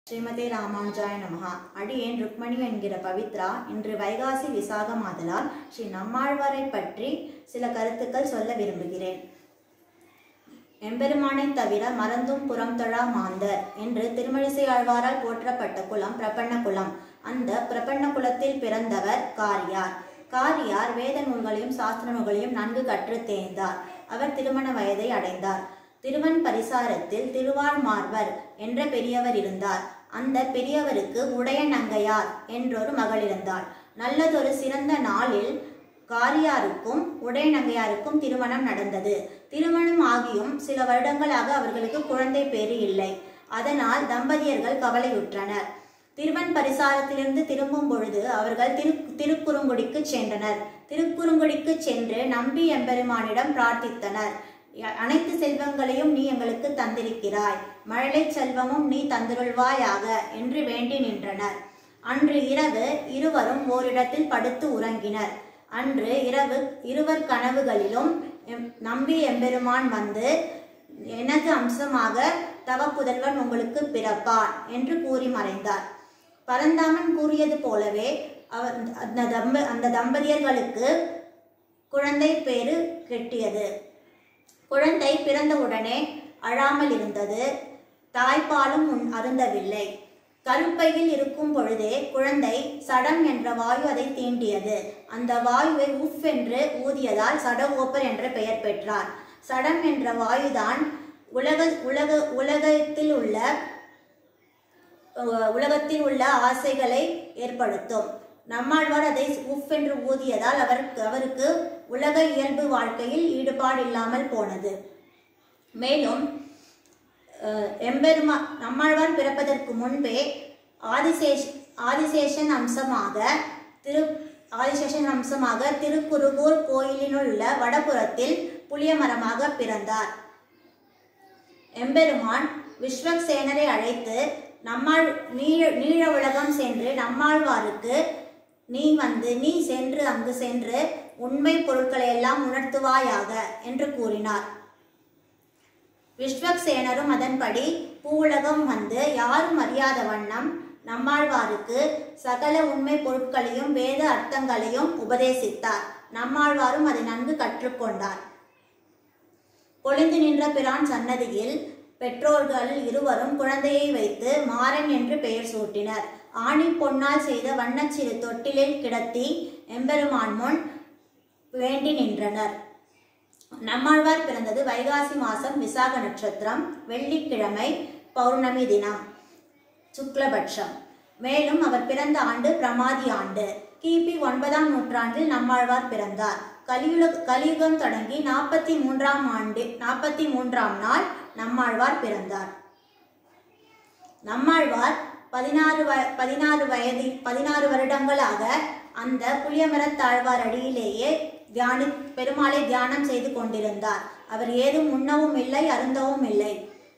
ஸ்ரீமதே ராமானுஜாய நமஹா அடியேன் ருக்மணி என்கிற பவித்ரா இன்று வைகாசி விசாகமாதலால் ஸ்ரீ நம்மாழ்வாரை பற்றி சில கருத்துக்கள் சொல்ல விரும்புகிறேன் எம்பெருமானை தவிர மறந்தும் புறம் தொழா மாந்தர் என்று திருமழிசை ஆழ்வாரால் போற்றப்பட்ட குலம் பிரபன்ன குலம் அந்த பிரபன்ன குலத்தில் பிறந்தவர் காரியார் காரியார் வேத நூல்களையும் சாஸ்திர நூல்களையும் நன்கு கற்றுத் தேர்ந்தார் அவர் திருமண வயதை அடைந்தார் திருவன் பரிசாரத்தில் திருவாழ்மார்வர் என்ற பெரியவர் இருந்தார் அந்த பெரியவருக்கு உடைய நங்கையார் என்றொரு மகள் இருந்தாள் நல்லதொரு சிறந்த நாளில் காரியாருக்கும் உடைய நங்கையாருக்கும் திருமணம் நடந்தது திருமணம் ஆகியும் சில வருடங்களாக அவர்களுக்கு குழந்தை பேறு இல்லை அதனால் தம்பதியர்கள் கவலையுற்றனர் திருவன் பரிசாரத்திலிருந்து திரும்பும் பொழுது அவர்கள் திரு திருக்குறுங்குடிக்கு சென்றனர் திருக்குறுங்குடிக்கு சென்று நம்பி எம்பெருமானிடம் பிரார்த்தித்தனர் அனைத்து செல்வங்களையும் நீ எங்களுக்கு தந்திருக்கிறாய் மழலை செல்வமும் நீ தந்திருள்வாயாக என்று வேண்டி நின்றனர் அன்று இரவு இருவரும் ஓரிடத்தில் படுத்து உறங்கினர் அன்று இரவு இருவர் கனவுகளிலும் எம்- நம்பி எம்பெருமான் வந்து எனது அம்சமாக தவ புதல்வன் உங்களுக்கு பிறப்பான் என்று கூறி மறைந்தார் பரந்தாமன் கூறியது போலவே அவர் அந்த தம்ப அந்த தம்பதியர்களுக்கு குழந்தை பேரு கெட்டியது குழந்தை பிறந்தவுடனே அழாமல் இருந்தது தாய்ப்பாலும் உண்- அருந்தவில்லை கருப்பையில் இருக்கும் பொழுதே குழந்தை சடம் என்ற வாயு அதை தீண்டியது அந்த வாயுவை உஃப் என்று ஊதியதால் சடகோப்பர் என்ற பெயர் பெற்றார் சடம் என்ற வாயுதான் உலக உலக உலகத்தில் உள்ள அஹ், உலகத்தில் உள்ள ஆசைகளை ஏற்படுத்தும் நம்மாழ்வார் அதை உஃப் என்று ஊதியதால் அவருக்கு அவருக்கு உலக இயல்பு வாழ்க்கையில் ஈடுபாடு இல்லாமல் போனது மேலும் அஹ், எம்பெருமா நம்மாழ்வார் பிறப்பதற்கு முன்பே ஆதிசேஷ் ஆதிசேஷன் அம்சமாக திரு ஆதிசேஷன் அம்சமாக திருக்குருகூர் கோயிலினுள் உள்ள வடபுறத்தில் புளிய மரமாக பிறந்தார் எம்பெருமான் விஸ்வக்சேனரை அழைத்து நம்மாள் நீழ நீழ உலகம் சென்று நம்மாழ்வாருக்கு நீ வந்து நீ சென்று அங்கு சென்று உண்மை பொருட்களை எல்லாம் உணர்த்துவாயாக என்று கூறினார் விஸ்வக்சேனரும் அதன்படி பூவுலகம் வந்து யாரும் அறியாத வண்ணம் நம்மாழ்வாருக்கு சகல உண்மை பொருட்களையும் வேத அர்த்தங்களையும் உபதேசித்தார் நம்மாழ்வாரும் அதை நன்கு கற்றுக்கொண்டார் பொழிந்து நின்ற பிரான் சன்னதியில் பெற்றோர்கள் இருவரும் குழந்தையை வைத்து மாறன் என்று பெயர் சூட்டினர் ஆணி பொன்னால் செய்த வண்ணச்சிறு தொட்டிலில் கிடத்தி எம்பெருமான் முன் வேண்டி நின்றனர் நம்மாழ்வார் பிறந்தது வைகாசி மாசம் விசாக நட்சத்திரம் வெள்ளிக்கிழமை பௌர்ணமி தினம் சுக்லபட்சம் மேலும் அவர் பிறந்த ஆண்டு பிரமாதி ஆண்டு கிபி ஒன்பதாம் நூற்றாண்டில் நம்மாழ்வார் பிறந்தார் கலியுக கலியுகம் தொடங்கி நாற்பத்தி மூன்றாம் ஆண்டு நாற்பத்தி மூன்றாம் நாள் நம்மாழ்வார் பிறந்தார் நம்மாழ்வார் பதினாறு வ பதினாறு வயது பதினாறு வருடங்களாக அந்த புளியமரத்தாழ்வார் அடியிலேயே தியானி பெருமாளை தியானம் செய்து கொண்டிருந்தார் அவர் ஏதும் உண்ணவும் இல்லை அருந்தவும் இல்லை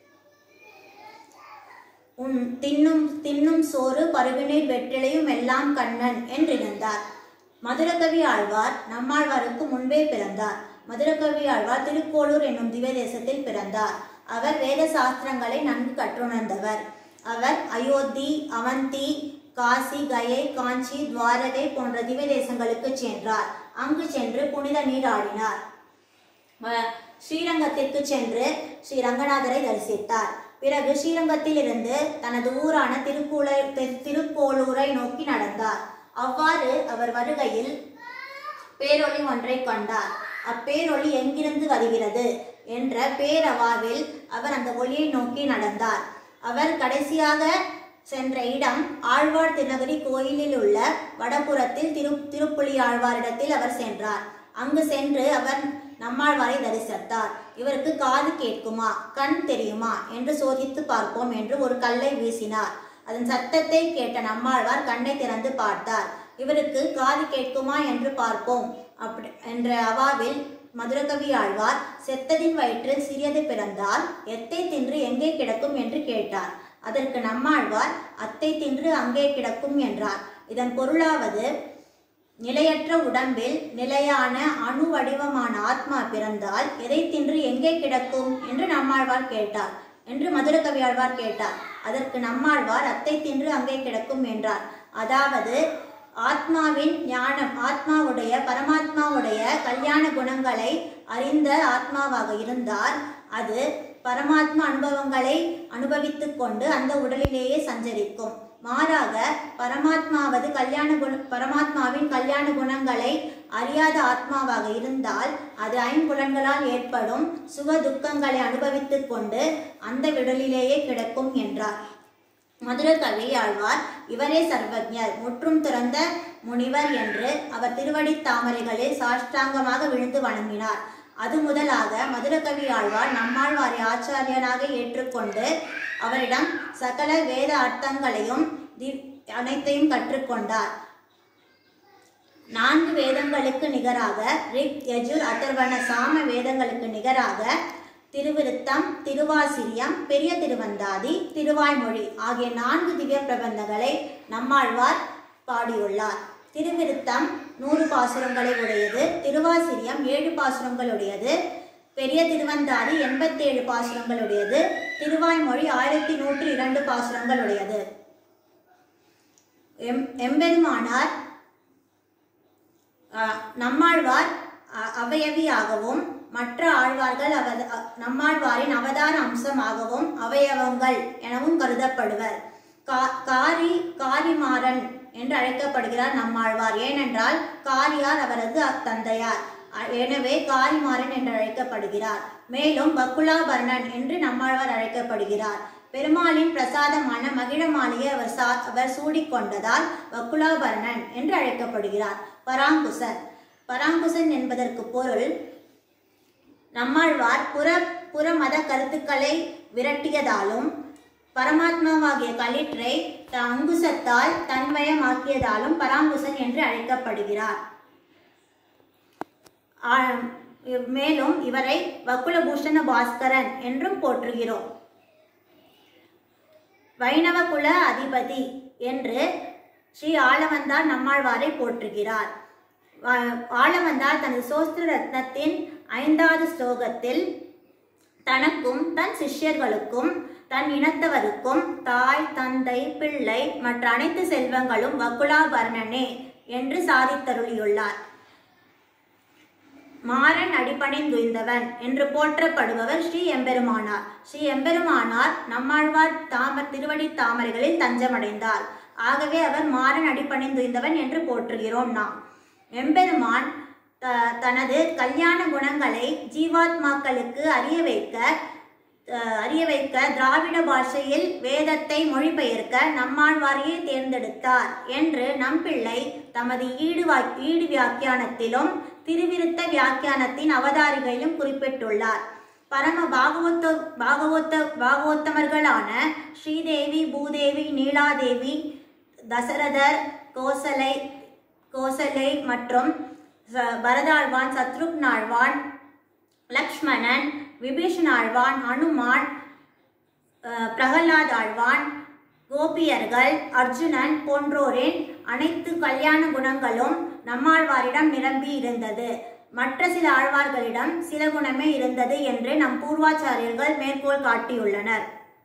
உன் தின்னும் தின்னும் சோறு பருகுநீர் வெற்றிலையும் எல்லாம் கண்ணன் என்றிருந்தார் மதுரகவி ஆழ்வார் நம்மாழ்வாருக்கு முன்பே பிறந்தார் மதுரகவி ஆழ்வார் திருக்கோளூர் என்னும் திவ்ய தேசத்தில் பிறந்தார் அவர் வேத சாஸ்திரங்களை நன்கு கற்றுணர்ந்தவர் அவர் அயோத்தி அவந்தி காசி கயை காஞ்சி துவாரகை போன்ற திவ்ய தேசங்களுக்கு சென்றார் அங்கு சென்று புனித நீராடினார் அஹ் ஸ்ரீரங்கத்திற்கு சென்று ஸ்ரீ ரங்கநாதரை தரிசித்தார் பிறகு ஸ்ரீரங்கத்தில் இருந்து தனது ஊரான திருக்கூல திரு- திருக்கோளூரை நோக்கி நடந்தார் அவ்வாறு அவர் வருகையில் பேரொளி ஒன்றை கண்டார் அப்பேரொளி எங்கிருந்து வருகிறது என்ற பேரவாவில் அவர் அந்த ஒளியை நோக்கி நடந்தார் அவர் கடைசியாக சென்ற இடம் ஆழ்வார் திருநகரி கோயிலில் உள்ள வடபுறத்தில் திரு திருப்புலி ஆழ்வாரிடத்தில் அவர் சென்றார் அங்கு சென்று அவர் நம்மாழ்வாரை தரிசித்தார் இவருக்கு காது கேட்குமா கண் தெரியுமா என்று சோதித்து பார்ப்போம் என்று ஒரு கல்லை வீசினார் அதன் சத்தத்தை கேட்ட நம்மாழ்வார் கண்ணை திறந்து பார்த்தார் இவருக்கு காது கேட்குமா என்று பார்ப்போம் அப்படி என்ற அவாவில் மதுரகவி ஆழ்வார் செத்ததின் வயிற்றில் சிறியது பிறந்தால் எத்தை தின்று எங்கே கிடக்கும் என்று கேட்டார் அதற்கு நம்மாழ்வார் அத்தை தின்று அங்கே கிடக்கும் என்றார் இதன் பொருளாவது நிலையற்ற உடம்பில் நிலையான அணு வடிவமான ஆத்மா பிறந்தால் எதை தின்று எங்கே கிடக்கும் என்று நம்மாழ்வார் கேட்டார் என்று மதுரகவி ஆழ்வார் கேட்டார் அதற்கு நம்மாழ்வார் அத்தை தின்று அங்கே கிடக்கும் என்றார் அதாவது ஆத்மாவின் ஞானம் ஆத்மாவுடைய பரமாத்மாவுடைய கல்யாண குணங்களை அறிந்த ஆத்மாவாக இருந்தால் அது பரமாத்மா அனுபவங்களை அனுபவித்துக் கொண்டு அந்த உடலிலேயே சஞ்சரிக்கும் மாறாக பரமாத்மாவது கல்யாண குண பரமாத்மாவின் கல்யாண குணங்களை அறியாத ஆத்மாவாக இருந்தால் அது ஐம்புலன்களால் ஏற்படும் சுக துக்கங்களை அனுபவித்துக் கொண்டு அந்த விடலிலேயே கிடக்கும் என்றார் மதுரகவி ஆழ்வார் இவரே சர்வஜர் முற்றும் துறந்த முனிவர் என்று அவர் திருவடி தாமரைகளில் சாஷ்டாங்கமாக விழுந்து வணங்கினார் அது முதலாக மதுரகவி ஆழ்வார் நம்மாழ்வாரை ஆச்சாரியனாக ஏற்றுக்கொண்டு அவரிடம் சகல வேத அர்த்தங்களையும் தி- அனைத்தையும் கற்றுக்கொண்டார் நான்கு வேதங்களுக்கு நிகராக ரிக் யஜுர் அதர்வண சாம வேதங்களுக்கு நிகராக திருவிருத்தம் திருவாசிரியம் பெரிய திருவந்தாதி திருவாய்மொழி ஆகிய நான்கு திவ்ய பிரபந்தங்களை நம்மாழ்வார் பாடியுள்ளார் திருவிருத்தம் நூறு பாசுரங்களை உடையது திருவாசிரியம் ஏழு பாசுரங்களுடையது பெரிய திருவந்தாதி எண்பத்தேழு பாசுரங்களுடையது திருவாய்மொழி ஆயிரத்தி நூற்றி இரண்டு பாசுரங்களுடையது எம் எம்பெருமானார் அஹ், நம்மாழ்வார் அ- அவயவியாகவும் மற்ற ஆழ்வார்கள் அவத அ- நம்மாழ்வாரின் அவதார அம்சமாகவும் அவயவங்கள் எனவும் கருதப்படுவர் கா- காரி காரிமாறன் என்று அழைக்கப்படுகிறார் நம்மாழ்வார் ஏனென்றால் காரியார் அவரது தந்தையார் அ- எனவே காரிமாறன் என்று அழைக்கப்படுகிறார் மேலும் பக்குலாபர்ணன் என்று நம்மாழ்வார் அழைக்கப்படுகிறார் பெருமாளின் பிரசாதமான மகிழ மாலையை அவர் சா அவர் சூடிக்கொண்டதால் வக்குலாபர்ணன் என்று அழைக்கப்படுகிறார் பராங்குசன் பராங்குசன் என்பதற்கு பொருள் நம்மாழ்வார் புற புற மத கருத்துக்களை விரட்டியதாலும் பரமாத்மாவாகிய களிற்றை த- அங்குசத்தால் தன்மயமாக்கியதாலும் பராங்குசன் என்று அழைக்கப்படுகிறார் ஆ- மேலும் இவரை வக்குலபூஷண பாஸ்கரன் என்றும் போற்றுகிறோம் வைணவ குல அதிபதி என்று ஸ்ரீ ஆளவந்தார் நம்மாழ்வாரை போற்றுகிறார் வா- ஆளவந்தார் தனது சோஸ்திர ரத்னத்தின் ஐந்தாவது ஸ்லோகத்தில் தனக்கும் தன் சிஷ்யர்களுக்கும் தன் இனத்தவருக்கும் தாய் தந்தை பிள்ளை மற்ற அனைத்து செல்வங்களும் வக்குலாபர்ணனே என்று சாதித்தருளியுள்ளார் மாறன் அடிபணிந்துய்ந்தவன் என்று போற்றப்படுபவர் ஸ்ரீ எம்பெருமானார் ஸ்ரீ எம்பெருமானார் நம்மாழ்வார் தாமர் திருவடி தாமரைகளில் தஞ்சமடைந்தார் ஆகவே அவர் மாறன் அடிபணிந்துய்ந்தவன் என்று போற்றுகிறோம் நாம் எம்பெருமான் த தனது கல்யாண குணங்களை ஜீவாத்மாக்களுக்கு அறிய வைக்க அஹ், அறிய வைக்க திராவிட பாஷையில் வேதத்தை மொழிபெயர்க்க நம்மாழ்வாரையே தேர்ந்தெடுத்தார் என்று நம்பிள்ளை தமது ஈடு வா- ஈடு வியாக்கியானத்திலும் திருவிருத்த வியாக்கியானத்தின் அவதாரிகளிலும் குறிப்பிட்டுள்ளார் பரம பாகவத்த பாகவத்த பாகவத்தமர்களான ஸ்ரீதேவி பூதேவி நீலாதேவி தசரதர் கோசலை கோசலை மற்றும் ச- பரதாழ்வான் சத்ருக்னாழ்வான் லக்ஷ்மணன் விபீஷணாழ்வான் ஹனுமான் அஹ், பிரகலாத் ஆழ்வான் கோபியர்கள் அர்ஜுனன் போன்றோரின் அனைத்து கல்யாண குணங்களும் நம்மாழ்வாரிடம் நிரம்பி இருந்தது மற்ற சில ஆழ்வார்களிடம் சில குணமே இருந்தது என்று நம் பூர்வாச்சாரியர்கள் மேற்கோள் காட்டியுள்ளனர்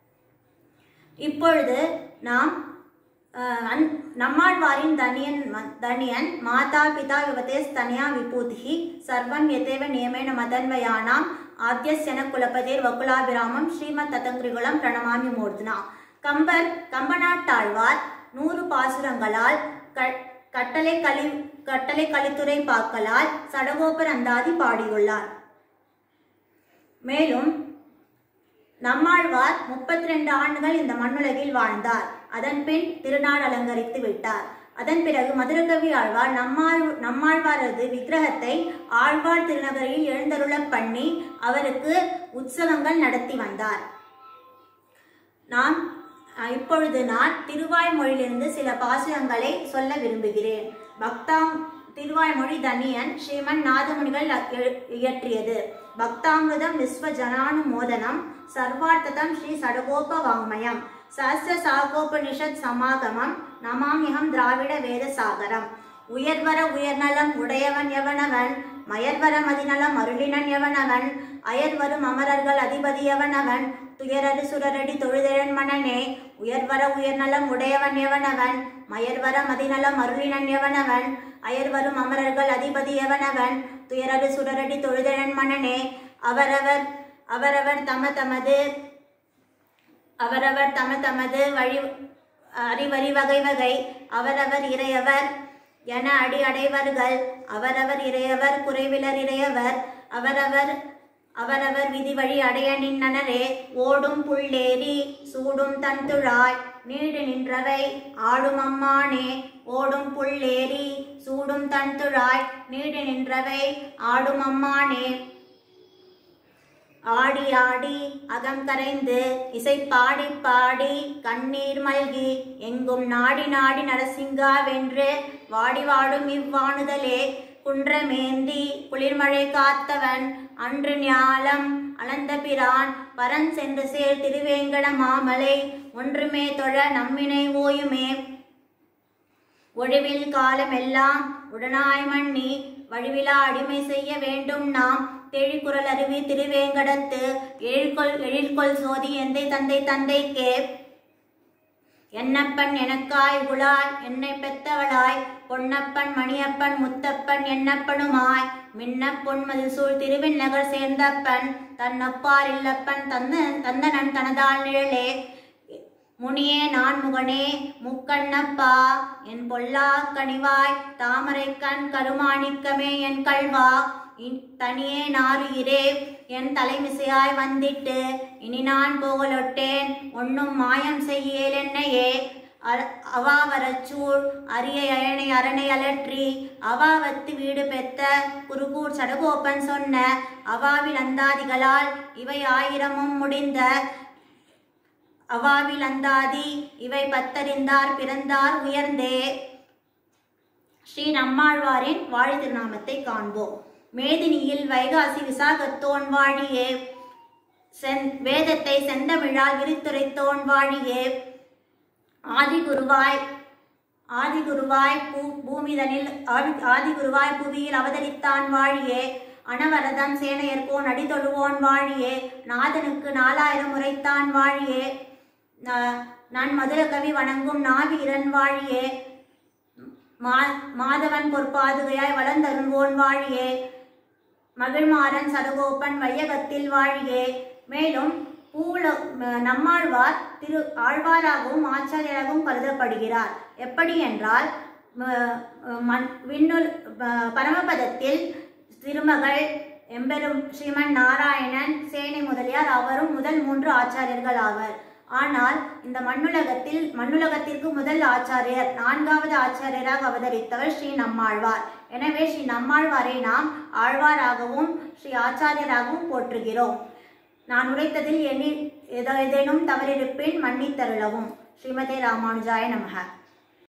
இப்பொழுது நாம் அஹ், அன்- நம்மாழ்வாரின் தனியன் ம- தனியன் மாதா பிதா யுவதே ஸ்தனியா விபூதிஹி சர்வம் எதேவ நியமேன மதன்வயானாம் ஆத்யசன குலபதேர் வகுலாபிராமம் ஸ்ரீமத் ததங்கிரிகுலம் பிரணமாமி மூர்த்தனா கம்பர் கம்பநாட்டாழ்வார் நூறு பாசுரங்களால் க- கட்டளை கலி கட்டளை கலித்துறை பாக்களால் சடகோபர் அந்தாதி பாடியுள்ளார் மேலும் நம்மாழ்வார் முப்பத்தி ரெண்டு ஆண்டுகள் இந்த மண்ணுலகில் வாழ்ந்தார் அதன் பின் திருநாள் அலங்கரித்து விட்டார் அதன் பிறகு மதுரகவி ஆழ்வார் நம்மாழ் நம்மாழ்வாரது விக்கிரகத்தை ஆழ்வார் திருநகரில் எழுந்தருளப் பண்ணி அவருக்கு உற்சவங்கள் நடத்தி வந்தார் நான் அஹ், இப்பொழுது நான் திருவாய்மொழியிலிருந்து சில பாசுரங்களை சொல்ல விரும்புகிறேன் பக்தாம் திருவாய்மொழி தனியன் ஸ்ரீமன் நாதமுனிகள் எழு- இயற்றியது பக்தாமிருதம் விஸ்வ ஜனானுமோதனம் சர்வார்த்ததம் ஸ்ரீ சடகோப வாங்மயம் சஹஸ்ர சாகோபனிஷத் சமாகமம் நமாமியம் திராவிட வேத சாகரம் உயர்வர உயர்நலம் உடையவன் எவனவன் மயர்வர மதிநலம் அருளினன் எவனவன் அயர்வரும் அமரர்கள் அதிபதியவன் அவன் துயரரு சுரரடி தொழுதழன் மனனே உயர்வர உயர்நலம் உடையவன் எவனவன் மயர்வர மதிநலம் அருளினன் எவனவன் அயர்வரும் அமரர்கள் அதிபதியவனவன் துயரரு சுரரடி தொழுதழன் மனனே அவரவர் அவரவர் தம தமது அவரவர் தம தமது வழி அறிவறி வகை வகை அவரவர் இறையவர் என அடி அடைவர்கள் அவரவர் இறையவர் குறைவிலர் இறையவர் அவரவர் அவரவர் விதி வழி அடைய நின்னனரே ஓடும் புள்ளேரி சூடும் தன்துழாய் நீடு நின்றவை ஆடும் அம்மானே ஓடும் புள்ளேரி சூடும் தன்துழாய் நீடு நின்றவை ஆடும் அம்மானே ஆடி ஆடி அகம் கரைந்து இசை பாடி பாடி கண்ணீர் மல்கி எங்கும் நாடி நாடி நரசிங்கா வென்று வாடி வாடும் இவ்வாணுதலே குன்றமேந்தி குளிர்மழை காத்தவன் அன்று ஞாலம் அளந்த பிரான் பரன் சென்று சேர் திருவேங்கட மாமலை ஒன்றுமே தொழ நம்மினை ஓயுமே ஒழிவில் காலமெல்லாம் உடனாய் மண்ணி வழிவிலா அடிமை செய்ய வேண்டும் நாம் தெழிக்குரல் அருவி திருவேங்கடத்து எழில்கொள் எழில்கொள் சோதி எந்தை தந்தை தந்தைக்கே என்னப்பன் எனக்காய் உளாய் என்னை பெத்தவளாய் பொன்னப்பன் மணியப்பன் முத்தப்பன் என்னப்பனுமாய் மின்னப் பொன்மது சூழ் திருவின் நகர் சேர்ந்தப்பன் தன்னப்பார் இல்லப்பன் தந்த தந்தனன் தனதால் நிழலே முனியே நான் முகனே முக்கண்ணப்பா என் பொல்லா கனிவாய் தாமரை கண் கருமாணிக்கமே என் கல்வா இன் தனியே நாருயிரே என் தலைமிசையாய் வந்திட்டு இனி நான் போகலொட்டேன் ஒன்னும் மாயம் செய்யேல் என்னையே அர- அவாவரச்சூழ் அரிய அயனை அரணை அலற்றி அவாவத்து வீடு பெத்த குருகூர் சடகோப்பன் சொன்ன அவாவில் அந்தாதிகளால் இவை ஆயிரமும் முடிந்த அவாவில் அந்தாதி இவை பத்தறிந்தார் பிறந்தார் உயர்ந்தே ஸ்ரீ நம்மாழ்வாரின் வாழி திருநாமத்தை காண்போம் மேதினியில் வைகாசி விசாகத்தோன் வாழியே சென் வேதத்தை செந்தமிழால் விரித்துரைத்தோன் வாழியே ஆதிகுருவாய் ஆதிகுருவாய் பூ பூமிதனில் ஆதி- ஆதிகுருவாய் புவியில் அவதரித்தான் வாழியே அனவரதன் சேனையர்கோன் அடிதொழுவோன் வாழியே நாதனுக்கு நாலாயிரம் உரைத்தான் வாழியே ந- நான் மதுரகவி வணங்கும் நாவீரன் வாழியே மா மாதவன் பொற்பாதுகையாய் வளர்ந்தருள்வோன் வாழியே மகிழ்மாறன் சடகோப்பன் வையகத்தில் வாழியே மேலும் பூல ம- நம்மாழ்வார் திரு ஆழ்வாராகவும் ஆச்சாரியராகவும் கருதப்படுகிறார் எப்படி என்றால் ம- மண் விண்ணுல் ப- பரமபதத்தில் திருமகள் எம்பெரும் ஸ்ரீமன் நாராயணன் சேனை முதலியார் அவரும் முதல் மூன்று ஆச்சாரியர்கள் ஆவர் ஆனால் இந்த மண்ணுலகத்தில் மண்ணுலகத்திற்கு முதல் ஆச்சாரியர் நான்காவது ஆச்சாரியராக அவதரித்தவர் ஸ்ரீ நம்மாழ்வார் எனவே ஸ்ரீ நம்மாழ்வாரை நாம் ஆழ்வாராகவும் ஸ்ரீ ஆச்சாரியராகவும் போற்றுகிறோம் நான் உரைத்ததில் எண்ணி ஏதோ ஏதேனும் தவறிருப்பின் மன்னித்தருளவும் ஸ்ரீமதே ராமானுஜாய நமக